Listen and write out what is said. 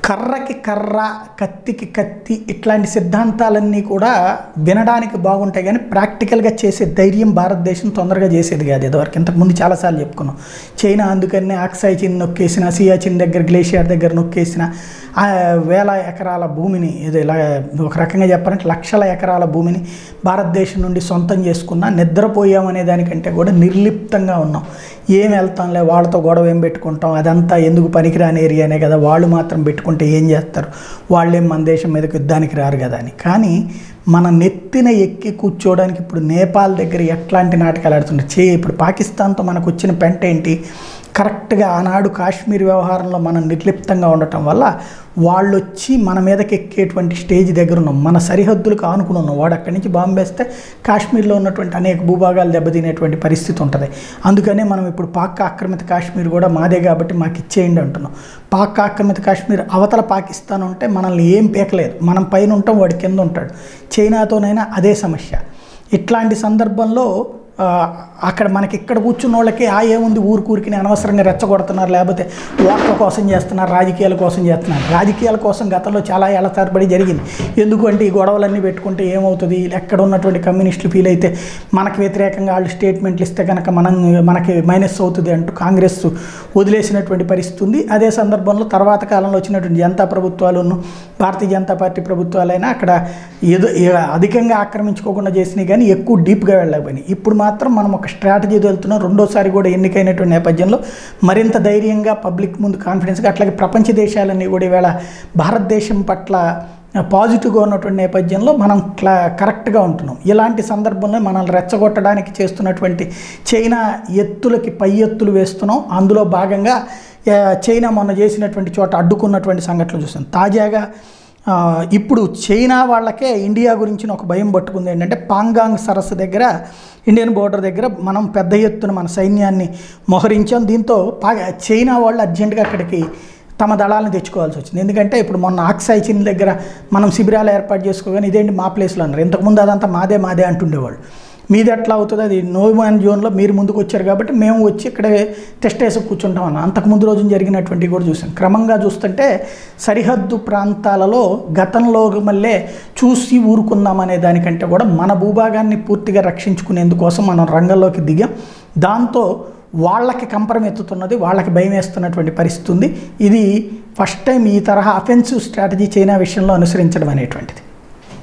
కర్రకి కర్ర కత్తికి కత్తి ఇట్లాంటి సిద్ధాంతాలన్నీ కూడా వినడానికి బాగుంటాయి కానీ ప్రాక్టికల్గా చేసే ధైర్యం భారతదేశం తొందరగా చేసేది కాదు ఇదివరకు ఇంతకుముందు చాలాసార్లు చెప్పుకున్నాం చైనా అందుకనే ఆక్సాయి చిన్ నొక్కేసిన సియాచిన్ దగ్గర గ్లేషియర్ దగ్గర నొక్కేసిన ఆ వేల ఎకరాల భూమిని ఏదో ఇలా ఒక రకంగా చెప్పాలంటే లక్షల ఎకరాల భూమిని భారతదేశం నుండి సొంతం చేసుకున్న నిద్రపోయామనే దానికంటే కూడా నిర్లిప్తంగా ఉన్నాం ఏం వెళ్తాంలే వాళ్ళతో గొడవ ఏం పెట్టుకుంటాం అదంతా ఎందుకు పనికిరాని ఏరియానే కదా వాళ్ళు మాత్రం పెట్టుకుంటే ఏం చేస్తారు వాళ్ళేం మన దేశం మీదకి యుద్ధానికి రారు కదా అని కానీ మన నెత్తిన ఎక్కి కూర్చోవడానికి ఇప్పుడు నేపాల్ దగ్గర ఎట్లాంటి నాటకాలు ఆడుతుంటారు చే ఇప్పుడు పాకిస్తాన్తో మనకు వచ్చిన పెంట ఏంటి కరెక్ట్గా ఆనాడు కాశ్మీర్ వ్యవహారంలో మనం నిర్లిప్తంగా ఉండటం వల్ల వాళ్ళు వచ్చి మన మీదకి ఎక్కేటువంటి స్టేజ్ దగ్గర ఉన్నాం మన సరిహద్దులకు ఆనుకుని ఉన్నాం వాడు అక్కడి నుంచి బాంబేస్తే కాశ్మీర్లో ఉన్నటువంటి అనేక భూభాగాలు దెబ్బతినేటువంటి పరిస్థితి ఉంటుంది అందుకనే మనం ఇప్పుడు పాక్ ఆక్రమిత కాశ్మీర్ కూడా మాదే కాబట్టి మాకు ఇచ్చేయండి అంటున్నాం పాక్ ఆక్రమిత కాశ్మీర్ అవతల పాకిస్తాన్ ఉంటే మనల్ని ఏం పీకలేదు మనం పైన ఉంటాం వాడి కింద ఉంటాడు చైనాతోనైనా అదే సమస్య ఇట్లాంటి సందర్భంలో ఆ, అక్కడ మనకి ఇక్కడ కూర్చున్న వాళ్ళకి ఆ ఏముంది ఊరికూరికి అనవసరంగా రెచ్చగొడుతున్నారు లేకపోతే ఓట్ల కోసం చేస్తున్నారు రాజకీయాల కోసం చేస్తున్నారు రాజకీయాల కోసం గతంలో చాలా ఏళ్ల తరబడి జరిగింది ఎందుకంటే ఈ గొడవలన్నీ పెట్టుకుంటే ఏమవుతుంది ఎక్కడ ఉన్నటువంటి కమ్యూనిస్టులు ఫీల్ అయితే మనకు వ్యతిరేకంగా వాళ్ళు స్టేట్మెంట్లు ఇస్తే కనుక మనం మనకి మైనస్ అవుతుంది అంటూ కాంగ్రెస్ వదిలేసినటువంటి పరిస్థితి ఉంది అదే సందర్భంలో తర్వాత కాలంలో వచ్చినటువంటి జనతా ప్రభుత్వాలను భారతీయ జనతా పార్టీ ప్రభుత్వాలైనా అక్కడ ఏదో ఏ- అధికంగా ఆక్రమించుకోకుండా చేసినాయి కానీ ఎక్కువ డీప్గా వెళ్ళకపోయినాయి ఇప్పుడు మాత్రం మనం ఒక స్ట్రాటజీ వెళ్తున్నాం రెండోసారి కూడా ఎన్నికైనటువంటి నేపథ్యంలో మరింత ధైర్యంగా పబ్లిక్ ముందు కాన్ఫిడెన్స్గా అట్లాగే ప్రపంచ దేశాలన్నీ కూడా ఈవేళ భారతదేశం పట్ల పాజిటివ్గా ఉన్నటువంటి నేపథ్యంలో మనం క్లా కరెక్ట్గా ఉంటున్నాం ఇలాంటి సందర్భంలో మనల్ని రెచ్చగొట్టడానికి చేస్తున్నటువంటి చైనా ఎత్తులకి పై ఎత్తులు వేస్తున్నాం అందులో భాగంగా ఆ, చైనా మొన్న చేసినటువంటి చోట అడ్డుకున్నటువంటి సంఘటనలు చూసాం తాజాగా ఆ, ఇప్పుడు చైనా వాళ్ళకే ఇండియా గురించిన ఒక భయం పట్టుకుంది ఏంటంటే పాంగాంగ్ సరస్సు దగ్గర ఇండియన్ బోర్డర్ దగ్గర మనం పెద్ద ఎత్తున మన సైన్యాన్ని మోహరించాం దీంతో పా చైనా వాళ్ళు అర్జెంటుగా అక్కడికి తమ దళాలను తెచ్చుకోవాల్సి వచ్చింది ఎందుకంటే ఇప్పుడు మొన్న ఆక్సాయి చిన్ దగ్గర మనం శిబిరాలు ఏర్పాటు చేసుకోగానే ఇదేంటి మా ప్లేస్లో అన్నారు ఇంతకుముందు అదంతా మాదే మాదే అంటుండేవాళ్ళు మీది ఎట్లా అవుతుంది అది నో మ్యాన్ జోన్లో మీరు ముందుకు వచ్చారు కాబట్టి మేము వచ్చి ఇక్కడ టెస్ట్ వేసి కూర్చుంటాం అన్న అంతకు ముందు రోజున జరిగినటువంటివి కూడా చూసాం క్రమంగా చూస్తుంటే సరిహద్దు ప్రాంతాలలో గతంలో మళ్ళీ చూసి ఊరుకుందాం అనే దానికంటే కూడా మన భూభాగాన్ని పూర్తిగా రక్షించుకునేందుకోసం మనం రంగంలోకి దిగాం దాంతో వాళ్ళకి కంపరం ఎత్తుతున్నది వాళ్ళకి భయం వేస్తున్నటువంటి పరిస్థితి ఉంది ఇది ఫస్ట్ టైం ఈ తరహా అఫెన్సివ్ స్ట్రాటజీ చైనా విషయంలో అనుసరించడం అనేటువంటిది